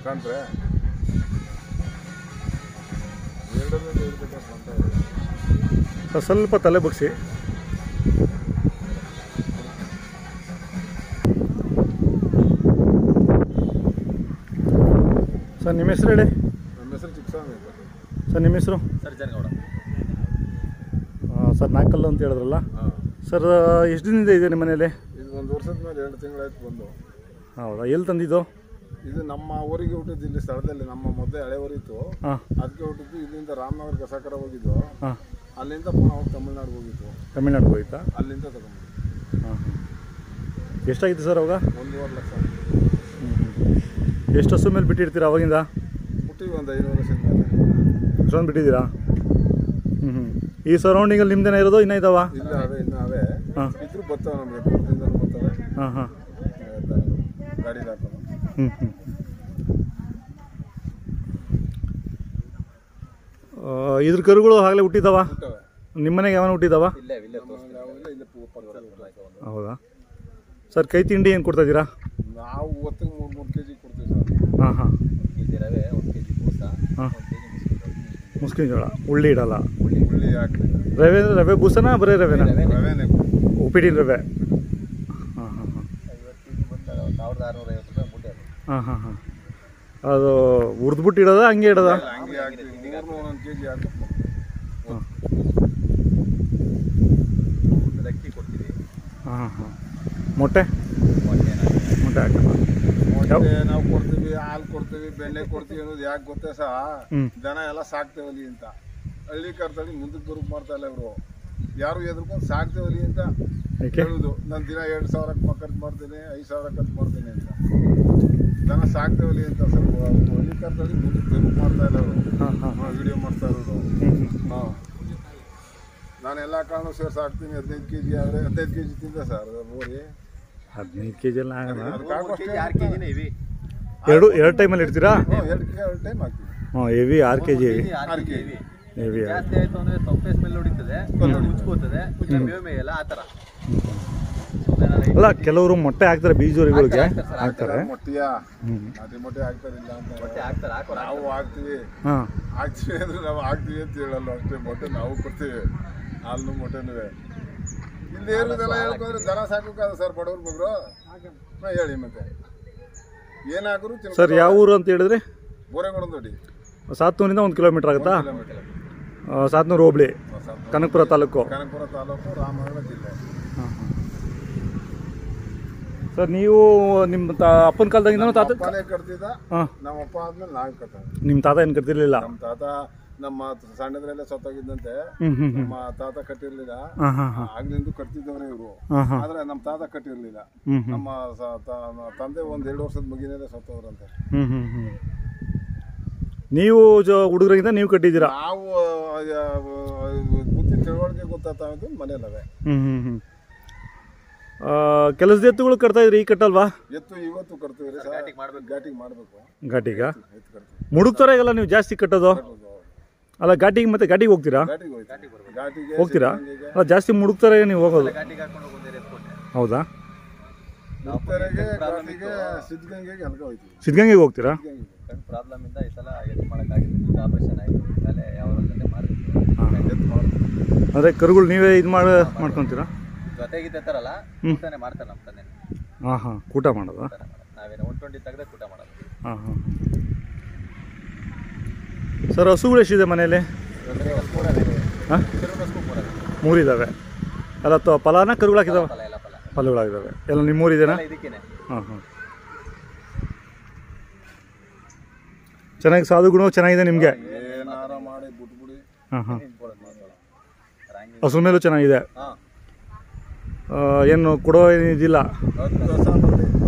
ಕಾಣ್ರೆ ಎರಡರಲ್ಲಿ ಇರ್ಬೇಕಂತ ಅಂತ ಇದೆ. ಸರ್ ಸ್ವಲ್ಪ ತಲೆ ಬಗ್ಸಿ ಸರ್ ನಿಮ್ಮ ಹೆಸರು ಹೇಳಿ ನಮ್ಮ ಹೆಸರು ಚಿಕ್ಕಸ್ವಾಮಿ ಅಂತ ಸರ್ ನಿಮ್ಮ ಹೆಸರು ಸರ್ಜನಗೌಡ ಆ, ಸರ್ ನಾಲ್ಕಲ್ಲು ಅಂತ ಹೇಳಿದ್ರಲ್ಲ ಹಾಂ ಸರ್ ಎಷ್ಟು ದಿನದಿಂದ ಇದೆ ನಿಮ್ಮ ಮನೇಲಿ ಇದು ಒಂದು ವರ್ಷದ ಮೇಲೆ ಎರಡು ತಿಂಗಳಾಯ್ತು ಬಂದು ಹೌದಾ ಎಲ್ಲಿ ತಂದಿದ್ದು ಇದು ನಮ್ಮ ಊರಿಗೆ ಹುಟ್ಟಿದ್ದು ಇಲ್ಲಿ ಸ್ಥಳದಲ್ಲಿ ನಮ್ಮ ಮೊದಲೇ ಹಳೆ ಊರಿತ್ತು ಹಾಂ ಅದಕ್ಕೆ ಹುಟ್ಟಿದ್ದು ಇಲ್ಲಿಂದ ರಾಮನಗರ ಕಸಾಕರ ಹೋಗಿದ್ದು ಹಾಂ ಅಲ್ಲಿಂದ ಪುನಃ ಹೋಗಿ ತಮಿಳ್ನಾಡಿಗೆ ಹೋಗಿತ್ತು ತಮಿಳ್ನಾಡು ಹೋಯ್ತಾ ಅಲ್ಲಿಂದ ತಗೊಂಡು ಹಾಂ ಹಾಂ ಎಷ್ಟಾಗಿತ್ತು ಸರ್ ಅವಾಗ ಒಂದೂವರೆ ಲಕ್ಷ ಎಷ್ಟು ಹಸು ಮೇಲೆ ಬಿಟ್ಟಿರ್ತೀರಾ ಅವಾಗಿಂದ ಹುಟ್ಟಿವಿ ಒಂದು ಐನೂರು ವರ್ಷದ ಮೇಲೆ ಅಷ್ಟೊಂದು ಬಿಟ್ಟಿದ್ದೀರಾ ಹ್ಞೂ ಹ್ಞೂ ಈ ಸರೌಂಡಿಂಗಲ್ಲಿ ನಿಮ್ದೇನ ಇರೋದು ಇನ್ನೂ ಇದಾವ ಇಲ್ಲ ಅವೇ ಇನ್ನು ಅವೇ ಹಾಂ ಇದ್ರು ಬರ್ತಾವೆ ನಮಗೆ ದೂರದಿಂದ ಬರ್ತಾವೆ ಹಾಂ ಹಾಂ ಗಾಡಿಗೆ ಹಾಕೋದು ಹ್ಞೂ ಹ್ಞೂ ಇದ್ರ ಕರುಗಳು ಆಗಲೇ ಹುಟ್ಟಿದಾವ ಹುಟ್ಟವೆ ನಿಮ್ಮ ಮನೆಗೆ ಯಾವನ ಹುಟ್ಟಿದಾವ ಇಲ್ಲೇ ಇಲ್ಲೇ ಯಾವಿಲ್ಲ ಇಲ್ಲಿ ಪೂರ್ವ ಹೌದಾ ಸರ್ ಕೈ ತಿಂಡಿ ಏನು ಕೊಡ್ತಾ ಇದ್ದೀರಾ ನಾವು ಹೊತ್ತಿಗೆ ಮೂರು ಮೂರು ಕೆ ಜಿ ಕೊಡ್ತೀವಿ ಸರ್ ಹಾಂ ಹಾಂ ಕೆ ಜಿ ರವೆ ಒಂದು ಕೆ ಜಿ ಕೂಸ ಹಾಂ ಒಂದು ಕೆ ಜಿ ಮುಸ್ಕಿನ ಜೋಳ ಉಳ್ಳಿ ಇಡಲ್ಲ ಹುಳ್ಳಿ ಹಾಕಿ ರವೆ ಅಂದ್ರೆ ರವೆ ಬೂಸನಾ ಬರೀ ರವೆನಾ ರವೆನೇ ಉಪ್ಪಿಟ್ಟಿನ ರವೆ ಹಾಂ ಹಾಂ ಹಾಂ ಐವತ್ತು ಕೆ ಜಿ ಬಂದಾಗ ಸಾವಿರದ ಆರುನೂರ ಐವತ್ತು ರೂಪಾಯಿ ಮೂಟೆ ಅದು ಹಾಂ ಹಾಂ ಹಾಂ ಅದು ಹುರಿದ್ಬಿಟ್ಟು ಇಡೋದ ಹಂಗೆ ಇಡೋದ ಹಂಗೆ ಹಾಕ್ತೀವಿ ಮೂರು ಒಂದೊಂದು ಕೆ ಜಿ ಹಾಕಿ ಹಾಂ ಅದು ಅಕ್ಕಿ ಕೊಡ್ತೀವಿ ಹಾಂ ಹಾಂ ಮೊಟ್ಟೆ ಮೊಟ್ಟೆ ಏನಾಗುತ್ತೆ ಮೊಟ್ಟೆ ಹಾಕಲ್ಲ ಮೊಟ್ಟೆ ನಾವು ಕೊಡ್ತೀವಿ ಹಾಲು ಕೊಡ್ತೀವಿ ಬೆಣ್ಣೆ ಕೊಡ್ತೀವಿ ಅನ್ನೋದು ಯಾಕೆ ಗೊತ್ತೇ ಸಹ ಹ್ಮ್. ದನ ಎಲ್ಲ ಸಾಕ್ತೇವಲ್ಲಿ ಅಂತ ಹಳ್ಳಿ ಕರ್ತಳಿ ಮುಂದಕ್ಕೆ ಬರೋಕ್ ಮಾಡ್ತಾ ಇಲ್ಲ ಇವರು ಯಾರು ಎದ್ರುಕೊಂಡು ಸಾಕ್ತೇವಲ್ಲಿ ಅಂತ ಏಕೆ ಹೇಳುದು ನಾನು ದಿನ ಎರಡು ಸಾವಿರ ಖರ್ಚು ಮಾಡ್ತೀನಿ ಐದು ಸಾವಿರ ಖರ್ಚು ಮಾಡ್ತೀನಿ ಅಂತ ದನ ಸಾಕ್ತೇವಲ್ಲಿ ಅಂತ ಸ್ವಲ್ಪ ಹಳ್ಳಿ ಕರ್ತಳಿ ಮುಂದಕ್ಕೆ ಬರೋಕ್ ಮಾಡ್ತಾ ಇಲ್ಲ ಅವರು ಹಾಂ ಹಾಂ ವಿಡಿಯೋ ಮಾಡ್ತಾ ಇರೋದು ಹ್ಞೂ ಹ್ಞೂ ಹಾಂ ನಾನು ಎಲ್ಲ ಕಾರಣ ಸೇರಿಸಿ ಹಾಕ್ತೀನಿ ಹದಿನೈದು ಕೆ ಜಿ ಆದರೆ ಹದಿನೈದು ಕೆ ಜಿ ತಿಂದೆ ಸರ್ ಬೋರಿ ಹದಿನೈದು ಕೆ ಜಿ ಎಲ್ಲ ಆಗಲ್ಲ ಅದಕ್ಕೆ ಮೂರು ಕೆ ಜಿ ಆರು ಕೆ ಜಿನೇ ಇವಿ ಎರಡು ಎರಡು ಟೈಮಲ್ಲಿ ಇಡ್ತೀರಾ ಎರಡು ಕೆ ಎರಡು ಟೈಮ್ ಹಾಕ್ತೀವಿ ಹಾಂ ಹೆವಿ ಆರು ಕೆ ಜಿ ಹೆವಿ ಆರು ಕೆ ಜಿ ಇವಿ ಹೆವಿ ಜಾಸ್ತಿ ಆಯ್ತು ಅಂದ್ರೆ ತೊಪ್ಪೆ ಸ್ಮೆಲ್ ಹೊಡಿತದೆ ಮುಚ್ಕೋತದೆ ಮೇವು ಮೇಯಲ್ಲ ಆ ಥರ ಸುಮ್ಮನೆ ನಾನು ಅಲ್ಲ ಕೆಲವರು ಮೊಟ್ಟೆ ಹಾಕ್ತಾರೆ ಬೀಜೋರಿಗಳಿಗೆ ಹಾಕ್ತಾರೆ ಸರ್, ಹಾಕ್ತಾರೆ ಮೊಟ್ಟೆಯ ಹ್ಞೂ ನಾಟಿ ಮೊಟ್ಟೆ ಹಾಕ್ತಾರಿಲ್ಲ ಅಂತ ಮೊಟ್ಟೆ ಹಾಕ್ತಾರೆ ಹಾಕೋರು ನಾವು ಹಾಕ್ತೀವಿ ಹಾಂ ಹಾಕ್ತೀವಿ ಅಂದ್ರೆ ನಾವು ಹಾಕ್ತೀವಿ ಅಂತ ಹೇಳಲ್ಲ ಅಷ್ಟೇ ಮೊಟ್ಟೆ ನಾವು ಕೊಡ್ತೀವಿ ಹಾಲು ಮೊಟ್ಟೆನೂ ಇಲ್ಲಿ ಇರೋದೆಲ್ಲ ಹೇಳ್ಕೊಂಡ್ರೆ ದನ ಸಾಕೋಕ್ಕಾದ ಸರ್ ಬಡವ್ರ ಬಗ್ರು ಹಾಂ ಹೇಳಿ ಮತ್ತೆ ಏನಾದ್ರು ಸರ್ ಯಾವ ಊರು ಅಂತ ಹೇಳಿದ್ರೆ ಬೋರೆಗೊಂಡು ದೊಡ್ಡಿ ಸಾತ್ನೂರಿಂದ ಒಂದು ಕಿಲೋಮೀಟ್ರ್ ಆಗುತ್ತಾ ಕಿಲೋಮೀಟರ್ ಆ, ಸಾತ್ನೂರು ಹೋಬಳಿ ಕನಕಪುರ ತಾಲೂಕು ಕನಕಪುರ ತಾಲೂಕು ರಾಮನಗರ ಜಿಲ್ಲೆ ಹಾಂ ಹಾಂ ಸರ್ ನೀವು ನಿಮ್ಮ ತಾ ಅಪ್ಪನ ಕಾಲದಾಗಿಂದ ತಾತ ಅಪ್ಪನೇ ಕಟ್ತಿದ್ದ ಹಾಂ ನಮ್ಮ ಅಪ್ಪ ಆದ್ಮೇಲೆ ನಾವು ಕಟ್ಟ ನಿಮ್ಮ ತಾತ ಏನು ಕಟ್ತಿರ್ಲಿಲ್ಲ ನಮ್ಮ ತಾತ ನಮ್ಮ ಸಣ್ಣದ್ರಲ್ಲೇ ಸತ್ತೋಗಿದ್ದಂತೆ ಹ್ಞೂ ಹ್ಞೂ ಹ್ಞೂ ನಮ್ಮ ತಾತ ಕಟ್ಟಿರ್ಲಿಲ್ಲ ಹಾಂ ಹಾಂ ಹಾಂ ಆಗ್ಲಿಂದ ಕಟ್ತಿದ್ದವ್ರೆ ಇವರು ಹಾಂ ಹಾಂ ಆದ್ರೆ ನಮ್ಮ ತಾತ ಕಟ್ಟಿರ್ಲಿಲ್ಲ ಹ್ಞೂ ಹ್ಞೂ ನಮ್ಮ ಸ- ತ- ತಂದೆ ಒಂದ್ ಎರಡು ವರ್ಷದ ಮುಗಿನೇ ಸತ್ತೋದ್ರಂತೆ ಹ್ಞೂ ಹ್ಞೂ ಹ್ಞೂ ನೀವು ಜ ಹುಡುಗರಾಗಿಂದ ನೀವು ಕಟ್ಟಿದ್ದೀರಾ ನಾವು ಆ, ಆ, ಬುದ್ಧಿ ತಿಳುವಳಿಕೆ ಗೊತ್ತಾಗ್ತಾವೆ ಮನೇಲವೆ ಹ್ಞೂ ಹ್ಞೂ ಹ್ಞೂ ಕೆಲಸದ ಎತ್ತುಗಳು ಕಟ್ತಾ ಇದ್ರಿ ಈಗ ಕಟ್ಟಲ್ವಾ ಎತ್ತು ಇವತ್ತು ಕಟ್ತೀವಿ ರೀ ಸರ್ ಘಾಟಿಗೆ ಮಾಡ್ಬೇಕು. ಘಾಟಿಗೆ ಮಾಡ್ಬೇಕು ಘಾಟಿಗ ಎತ್ತು ಕಟ್ತೀವಿ ಮುಡುಕ್ತಾರಾಗಲ್ಲ ನೀವು ಜಾಸ್ತಿ ಕಟ್ಟೋದು ಅಲ್ಲ ಘಾಟಿಗೆ ಮತ್ತೆ ಘಾಟಿಗೆ ಹೋಗ್ತೀರಾ ಘಾಟಿಗೆ ಹೋಯ್ತು ಘಾಟಿಗೆ ಹೋಗ್ತೀರಾ ಸಿದ್ಧಗಂಗೆಗೆ, ಅಲ್ಲ ಜಾಸ್ತಿ ಮುಡುಕ್ತಾರೆ ನೀವು ಹೋಗೋದು ಗಾಡಿಗೆ ಹಾಕೊಂಡು ಹೋಗಿ ಒಂದೇ ಕೊಟ್ಟೆ ಹೌದಾ ಮುಕ್ತಾರೆಗೆ ಘಾಟಿಗೆ ಸಿದ್ಧಗಂಗೆಗೆ ಅಲ್ಕ ಹೋಯ್ತೀವಿ ಸಿದ್ಧಗಂಗೆಗೆ ಹೋಗ್ತೀರಾ ಸಿದ್ಧಗಂಗೆಗೆ. ಕಣ್ಣು ಪ್ರಾಬ್ಲಮ್ ಇಂದ ಈ ಸಲ ಎದ್ದು ಮಾಡೋಕ್ಕಾಗಿಲ್ಲ ಆಪರೇಷನ್ ಆಯಿತು ಮೇಲೆ ಯಾವ ಗಂಟೆ ಮಾಡ್ಬೇಕು ಹಾಂ ಎತ್ತು ಮಾಡ್ಬೇಕು ಅಂದರೆ ಕರುಗಳು ನೀವೇ ಇದು ಮಾಡಿ ಮಾಡ್ಕೊತೀರಾ ಜೊತೆಗಿದ್ದ ಥರಲ್ಲ ಊಟನೇ ಮಾಡ್ತಾರೆ ನಮ್ಮ ತಂದೆ ಹಾಂ ಹಾಂ ಊಟ ಮಾಡೋದಾ ನಾವೇನು ಒನ್ ಟ್ವೆಂಟಿ ತೆಗೆದ್ರೆ ಊಟ ಮಾಡೋದು ಹಾಂ ಹಾಂ ಸರ್ ಹಸುಗಳು ಎಷ್ಟಿದೆ ಮನೇಲಿ ಹಾಂ ಮೂರಿದ್ದಾವೆ ಎಲ್ಲ ತ ಫಲಾನ ಕರುಗಳು ಹಾಕಿದಾವೆ ಫಲ ಎಲ್ಲ ಫಲ ಫಲಗಳಾಗಿದ್ದಾವೆ ಎಲ್ಲ ನಿಮ್ಮೂರಿದೆನಾ ಎಲ್ಲ ಇದಕ್ಕೇನೆ ಹಾಂ ಹಾಂ ಚೆನ್ನಾಗಿ ಸಾಧು ಗುಣ ಚೆನ್ನಾಗಿದೆ ನಿಮಗೆ ಏನಾರ ಮಾಡಿ ಬಿಟ್ಬಿಡಿ ಹಾಂ ಹಾಂ ರಾಂಗಿ ಹಸು ಮೇಲೂ ಚೆನ್ನಾಗಿದೆ ಹಾಂ ಆ, ಏನು ಕೊಡೋ ಏನಿದಿಲ್ಲ ಹತ್ತು ವರ್ಷ ಬರಲಿ